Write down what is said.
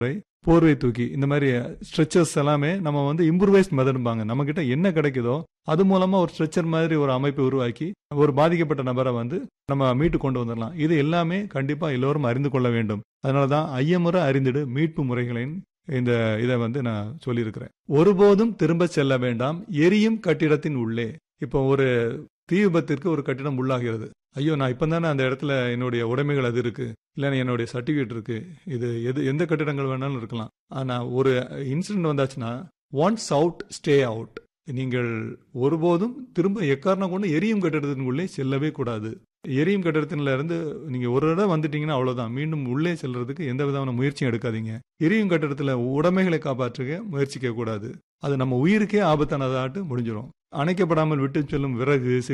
போர்வை தூக்கி இந்த மாதிரி ஸ்ட்ரெச்சர்ஸ் எல்லாமே நம்ம வந்து இம்ப்ரூவைஸ்ட் மெத்தட்பாங்க நம்ம கிட்ட என்ன கிடைக்குதோ அது மூலமா ஒரு ஸ்ட்ரெச்சர் மாதிரி ஒரு அமைப்பை உருவாக்கி ஒரு பாதிக்கப்பட்ட நபரை வந்து நம்ம மீட்டு கொண்டு வந்துடலாம் இது எல்லாமே கண்டிப்பா எல்லோரும் அறிந்து கொள்ள வேண்டும் அதனாலதான் ஐயமுறை அறிந்திடு மீட்பு முறைகளின் இந்த இதை வந்து நான் சொல்லியிருக்கிறேன் ஒருபோதும் திரும்ப செல்ல வேண்டாம் எரியும் கட்டிடத்தின் உள்ளே இப்போ ஒரு தீ விபத்திற்கு ஒரு கட்டிடம் உள்ளாகிறது ஐயோ நான் இப்போ தானே அந்த இடத்துல என்னுடைய உடைமைகள் அது இருக்கு இல்லை என்னுடைய சர்டிஃபிகேட் இருக்கு இது எது எந்த கட்டிடங்கள் வேணாலும் இருக்கலாம் ஆனால் ஒரு இன்சிடென்ட் வந்தாச்சுன்னா ஒன்ஸ் அவுட் ஸ்டே அவுட் நீங்கள் ஒருபோதும் திரும்ப எக்காரணம் கொண்டு எரியும் கட்டிடத்தினுள்ளே செல்லவே கூடாது எரியும் கட்டிடத்தில இருந்து நீங்க ஒரு இடம் வந்துட்டீங்கன்னா அவ்வளவுதான் மீண்டும் உள்ளே செல்றதுக்கு எந்த விதமான முயற்சியும் எடுக்காதீங்க எரியும் கட்டிடத்துல உடைமைகளை காப்பாற்றுக முயற்சிக்க கூடாது அது நம்ம உயிருக்கே ஆபத்தானதாட்டு முடிஞ்சிடும் அணைக்கப்படாமல் விட்டு செல்லும் விறகு